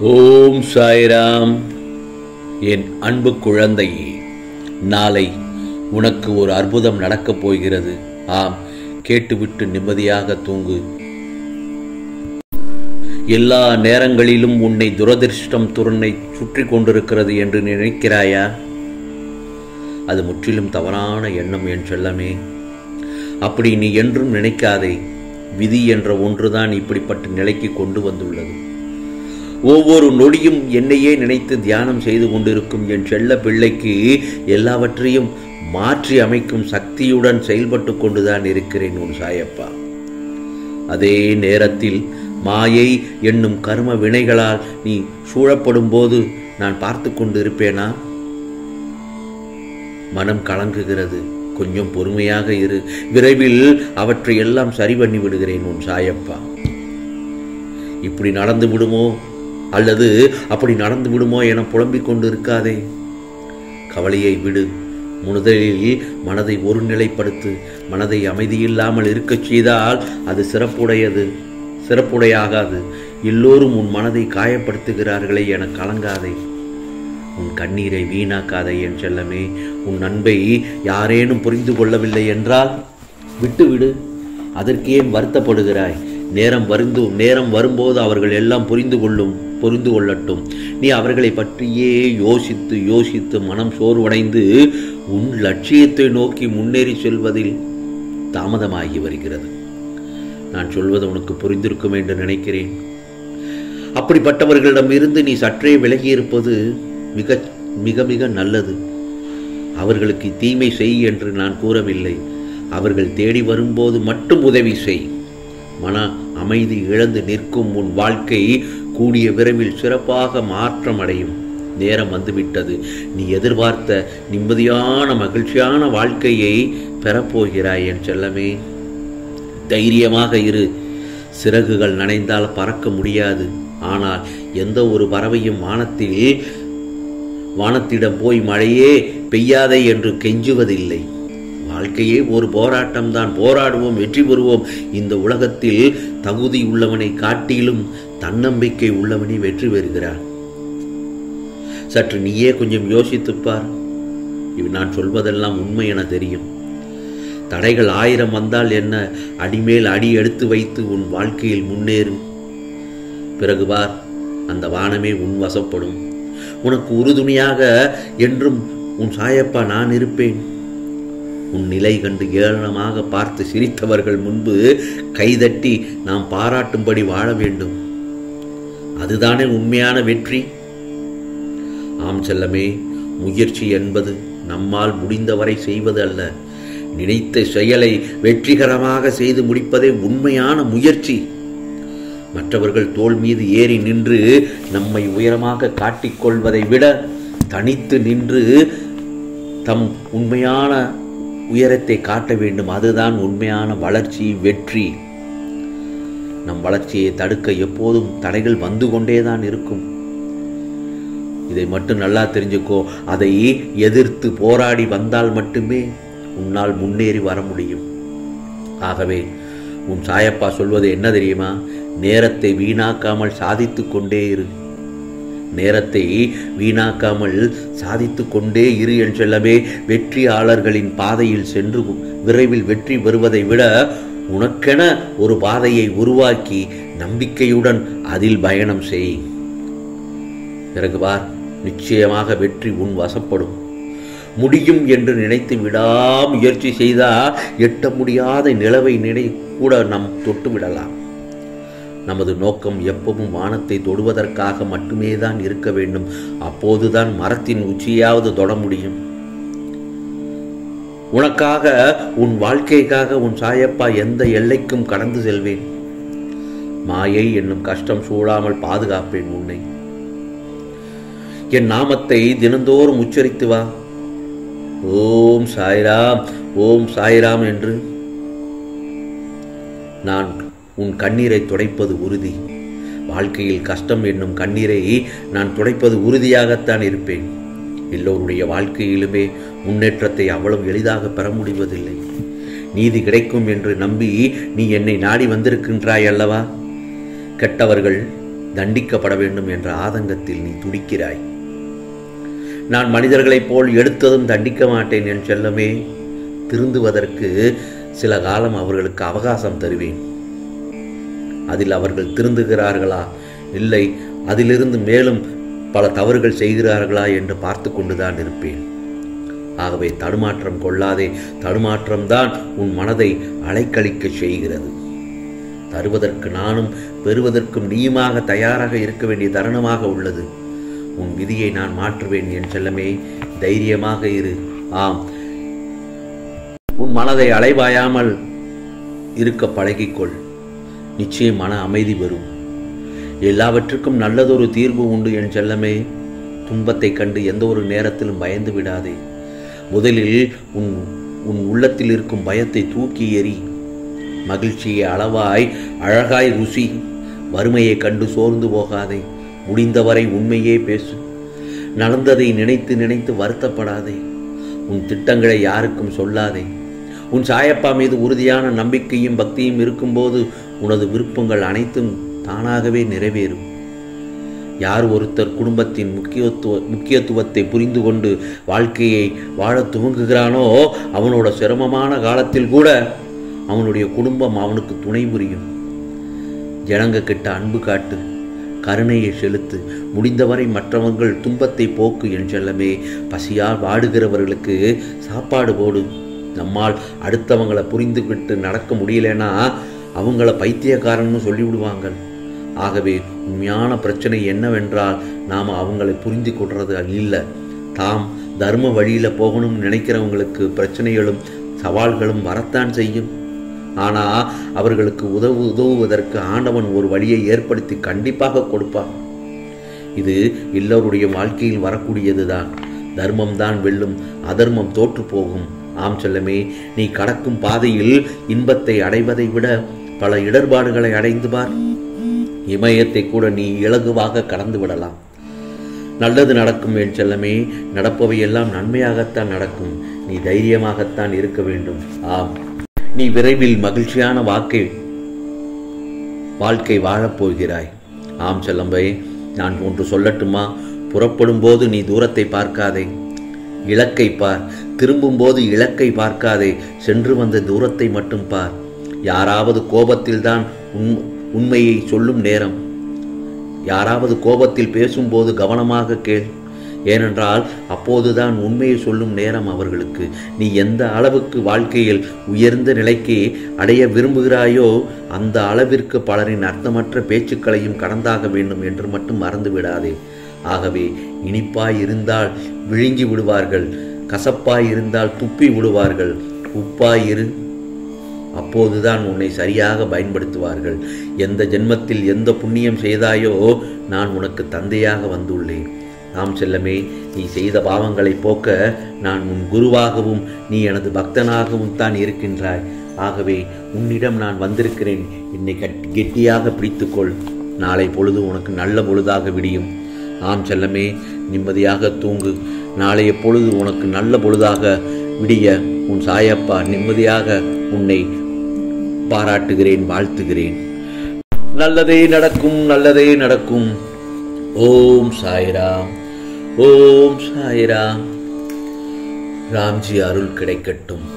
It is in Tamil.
ஓம் சாய்ராம் என் அன்பு குழந்தையே நாளை உனக்கு ஒரு அற்புதம் நடக்கப் போகிறது ஆம் கேட்டுவிட்டு நிம்மதியாக தூங்கு எல்லா நேரங்களிலும் உன்னை துரதிர்ஷ்டம் துறனை சுற்றி கொண்டிருக்கிறது என்று நினைக்கிறாயா அது முற்றிலும் தவறான எண்ணம் என் செல்லமே அப்படி நீ என்றும் நினைக்காதே விதி என்ற ஒன்றுதான் இப்படிப்பட்ட நிலைக்கு கொண்டு வந்துள்ளது ஒவ்வொரு நொடியும் என்னையே நினைத்து தியானம் செய்து கொண்டிருக்கும் என் செல்ல பிள்ளைக்கு எல்லாவற்றையும் மாற்றி அமைக்கும் சக்தியுடன் செயல்பட்டு கொண்டுதான் இருக்கிறேன் உன் சாயப்பா அதே நேரத்தில் மாயை என்னும் கர்ம வினைகளால் நீ சூழப்படும் போது நான் பார்த்து கொண்டு இருப்பேனா மனம் கலங்குகிறது கொஞ்சம் பொறுமையாக இரு விரைவில் அவற்றை எல்லாம் சரி பண்ணி விடுகிறேன் உன் சாயப்பா இப்படி நடந்து விடுமோ அல்லது அப்படி நடந்து விடுமோ என புலம்பிக் கொண்டு இருக்காதே கவலையை விடு முதலில் மனதை ஒருநிலைப்படுத்து மனதை அமைதியில்லாமல் இருக்கச் செய்தால் அது சிறப்புடையது சிறப்புடையாகாது எல்லோரும் உன் மனதை காயப்படுத்துகிறார்களே என கலங்காதே உன் கண்ணீரை வீணாக்காதே என் செல்லமே உன் அன்பை யாரேனும் புரிந்து கொள்ளவில்லை என்றால் விட்டுவிடு அதற்கு ஏன் வருத்தப்படுகிறாய் நேரம் வருந்து நேரம் வரும்போது அவர்கள் எல்லாம் புரிந்து கொள்ளும் புரிந்து கொள்ளட்டும் நீ அவர்களை பற்றியே யோசித்து யோசித்து மனம் சோர்வடைந்து உன் லட்சியத்தை நோக்கி முன்னேறி செல்வதில் தாமதமாகி வருகிறது நான் சொல்வது உனக்கு புரிந்திருக்கும் என்று நினைக்கிறேன் அப்படிப்பட்டவர்களிடம் இருந்து நீ சற்றே விலகி இருப்பது மிக மிக மிக நல்லது அவர்களுக்கு தீமை செய் என்று நான் கூறவில்லை அவர்கள் தேடி வரும்போது மட்டும் உதவி செய் மன அமைதி இழந்து நிற்கும் உன் வாழ்க்கை கூடிய விரைவில் சிறப்பாக மாற்றம் அடையும் நேரம் வந்துவிட்டது நீ எதிர்பார்த்த நிம்மதியான மகிழ்ச்சியான வாழ்க்கையை பெறப்போகிறாய் என் செல்லமே தைரியமாக இரு சிறகுகள் நனைந்தால் பறக்க முடியாது ஆனால் எந்த ஒரு பறவையும் வானத்தில் வானத்திடம் போய் மழையே பெய்யாதே என்று கெஞ்சுவதில்லை வாழ்க்கையே ஒரு போராட்டம் தான் போராடுவோம் வெற்றி பெறுவோம் இந்த உலகத்தில் தகுதி உள்ளவனை காட்டிலும் தன்னம்பிக்கை உள்ளவனே வெற்றி பெறுகிறான் சற்று நீயே கொஞ்சம் யோசித்துப்பார் இவ் நான் சொல்வதெல்லாம் உண்மை என தெரியும் தடைகள் ஆயிரம் வந்தால் என்ன அடிமேல் அடி எடுத்து வைத்து உன் வாழ்க்கையில் முன்னேறு பிறகு பார் அந்த வானமே உன் வசப்படும் உனக்கு உறுதுணையாக என்றும் உன் சாயப்பா நான் இருப்பேன் உன் நிலை கண்டு ஏளனமாக பார்த்து சிரித்தவர்கள் முன்பு கைதட்டி நாம் பாராட்டும்படி வாழ வேண்டும் அதுதானே உண்மையான வெற்றி ஆம் செல்லமே முயற்சி என்பது நம்மால் முடிந்தவரை செய்வது அல்ல நினைத்த செயலை வெற்றிகரமாக செய்து முடிப்பதே உண்மையான முயற்சி மற்றவர்கள் தோல் மீது ஏறி நின்று நம்மை உயரமாக காட்டிக்கொள்வதை விட தனித்து நின்று தம் உண்மையான உயரத்தை காட்ட வேண்டும் அதுதான் உண்மையான வளர்ச்சி வெற்றி நம் வளர்ச்சியை தடுக்க எப்போதும் தடைகள் வந்து கொண்டேதான் இருக்கும் இதை மட்டும் நல்லா தெரிஞ்சுக்கோ அதை எதிர்த்து போராடி வந்தால் மட்டுமே உன்னால் முன்னேறி வர முடியும் ஆகவே உன் சாயப்பா சொல்வது என்ன தெரியுமா நேரத்தை வீணாக்காமல் சாதித்து கொண்டே இரு நேரத்தை வீணாக்காமல் சாதித்து கொண்டே இரு என்று சொல்லவே வெற்றியாளர்களின் பாதையில் சென்று விரைவில் வெற்றி பெறுவதை விட உனக்கென ஒரு பாதையை உருவாக்கி நம்பிக்கையுடன் அதில் பயணம் செய் பிறகு பார் நிச்சயமாக வெற்றி உன் வசப்படும் முடியும் என்று நினைத்து விடாமுயற்சி செய்தால் எட்ட முடியாத நிலவை நினை கூட நம் தொட்டு விடலாம் நமது நோக்கம் எப்பவும் வானத்தை தொடுவதற்காக மட்டுமே தான் இருக்க வேண்டும் அப்போதுதான் மரத்தின் உச்சியாவது தொட முடியும் உனக்காக உன் வாழ்க்கைக்காக உன் சாயப்பா எந்த எல்லைக்கும் கடந்து செல்வேன் மாயை என்னும் கஷ்டம் சூழாமல் பாதுகாப்பேன் உன்னை என் நாமத்தை தினந்தோறும் உச்சரித்து வா ஓம் சாய்ராம் ஓம் சாய்ராம் என்று நான் உன் கண்ணீரை துடைப்பது உறுதி வாழ்க்கையில் கஷ்டம் என்னும் கண்ணீரை நான் துடைப்பது உறுதியாகத்தான் இருப்பேன் எல்லோருடைய வாழ்க்கையிலுமே முன்னேற்றத்தை அவ்வளவு எளிதாக பெற முடிவதில்லை நீதி கிடைக்கும் என்று நம்பி நீ என்னை நாடி வந்திருக்கின்றாய் அல்லவா கெட்டவர்கள் தண்டிக்கப்பட வேண்டும் என்ற ஆதங்கத்தில் நீ துடிக்கிறாய் நான் மனிதர்களைப் போல் எடுத்ததும் தண்டிக்க மாட்டேன் என் செல்லமே திருந்துவதற்கு சில காலம் அவர்களுக்கு அவகாசம் தருவேன் அதில் அவர்கள் திருந்துகிறார்களா இல்லை அதிலிருந்து மேலும் பல தவறுகள் செய்கிறார்களா என்று பார்த்து கொண்டுதான் இருப்பேன் ஆகவே தடுமாற்றம் கொள்ளாதே தடுமாற்றம்தான் உன் மனதை அலைக்கழிக்க செய்கிறது தருவதற்கு நானும் பெறுவதற்கும் நீயுமாக தயாராக இருக்க வேண்டிய தருணமாக உள்ளது உன் விதியை நான் மாற்றுவேன் என் செல்லமே தைரியமாக இரு ஆம் உன் மனதை அலைவாயாமல் இருக்க பழகிக்கொள் நிச்சயம் மன அமைதி வரும் எல்லாவற்றுக்கும் நல்லதொரு தீர்வு உண்டு என் செல்லமே துன்பத்தை கண்டு எந்த ஒரு நேரத்திலும் பயந்து விடாதே முதலில் உன் உன் உள்ளத்தில் இருக்கும் பயத்தை தூக்கி எறி மகிழ்ச்சியை அளவாய் அழகாய் ருசி வறுமையை கண்டு சோர்ந்து போகாதே முடிந்தவரை உண்மையே பேசு நடந்ததை நினைத்து நினைத்து வருத்தப்படாதே உன் திட்டங்களை யாருக்கும் சொல்லாதே உன் சாயப்பா மீது உறுதியான நம்பிக்கையும் பக்தியும் இருக்கும்போது உனது விருப்பங்கள் அனைத்தும் தானாகவே நிறைவேறும் யார் ஒருத்தர் குடும்பத்தின் முக்கியத்துவ முக்கியத்துவத்தை புரிந்து கொண்டு வாழ்க்கையை வாழத் துவங்குகிறானோ அவனோட சிரமமான காலத்தில் கூட அவனுடைய குடும்பம் அவனுக்கு துணை புரியும் ஜனங்க கிட்ட அன்பு காட்டு கருணையை செலுத்து முடிந்தவரை மற்றவர்கள் துன்பத்தை போக்கு என் செல்லமே பசியால் வாடுகிறவர்களுக்கு சாப்பாடு போடு நம்மால் அடுத்தவங்களை புரிந்துகிட்டு நடக்க முடியலன்னா அவங்கள பைத்தியக்காரன்னு சொல்லிவிடுவாங்க ஆகவே உண்மையான பிரச்சனை என்னவென்றால் நாம் அவங்களை புரிந்து கொள்றது இல்லை தாம் தர்ம வழியில் போகணும்னு நினைக்கிறவங்களுக்கு பிரச்சனைகளும் சவால்களும் வரத்தான் செய்யும் ஆனால் அவர்களுக்கு உதவு உதவுவதற்கு ஆண்டவன் ஒரு வழியை ஏற்படுத்தி கண்டிப்பாக கொடுப்பான் இது எல்லோருடைய வாழ்க்கையில் வரக்கூடியதுதான் தர்மம் தான் வெல்லும் அதர்மம் தோற்று போகும் ஆம் செல்லமே நீ கடக்கும் பாதையில் இன்பத்தை அடைவதை விட பல இடர்பாடுகளை அடைந்து பார் இமயத்தை கூட நீ இலகுவாக கடந்து விடலாம் நல்லது நடக்கும் என் செல்லமே நடப்பவையெல்லாம் நன்மையாகத்தான் நடக்கும் நீ தைரியமாகத்தான் இருக்க வேண்டும் ஆம் நீ விரைவில் மகிழ்ச்சியான வாக்கை வாழ்க்கை வாழப் போகிறாய் ஆம் செல்லம்பை நான் ஒன்று சொல்லட்டுமா புறப்படும் போது நீ தூரத்தை பார்க்காதே இலக்கை பார் திரும்பும்போது இலக்கை பார்க்காதே சென்று வந்த தூரத்தை மட்டும் பார் யாராவது கோபத்தில்தான் உண் உண்மையை சொல்லும் நேரம் யாராவது கோபத்தில் பேசும்போது கவனமாக கேள் ஏனென்றால் அப்போதுதான் உண்மையை சொல்லும் நேரம் அவர்களுக்கு நீ எந்த அளவுக்கு வாழ்க்கையில் உயர்ந்த நிலைக்கு அடைய விரும்புகிறாயோ அந்த அளவிற்கு பலரின் அர்த்தமற்ற பேச்சுக்களையும் கடந்தாக வேண்டும் என்று மட்டும் மறந்து விடாதே ஆகவே இனிப்பாய் இருந்தால் விழுங்கி விடுவார்கள் கசப்பாய் இருந்தால் துப்பி விடுவார்கள் உப்பாய் இரு அப்போதுதான் உன்னை சரியாக பயன்படுத்துவார்கள் எந்த ஜென்மத்தில் எந்த புண்ணியம் செய்தாயோ நான் உனக்கு தந்தையாக வந்துள்ளேன் நாம் செல்லமே நீ செய்த பாவங்களை போக்க நான் உன் குருவாகவும் நீ எனது பக்தனாகவும் தான் இருக்கின்றாய் ஆகவே உன்னிடம் நான் வந்திருக்கிறேன் என்னை கட் கெட்டியாக பிடித்துக்கொள் நாளை பொழுது உனக்கு நல்ல பொழுதாக விடியும் ஆம் செல்லமே நிம்மதியாக தூங்கு நாளைய பொழுது உனக்கு நல்ல பொழுதாக விடிய உன் சாயப்பா நிம்மதியாக உன்னை பாராட்டுகிறேன் வாழ்த்துகிறேன் நல்லதே நடக்கும் நல்லதே நடக்கும் ஓம் சாய்ராம் ஓம் சாய்ராம் ராம்ஜி அருள் கிடைக்கட்டும்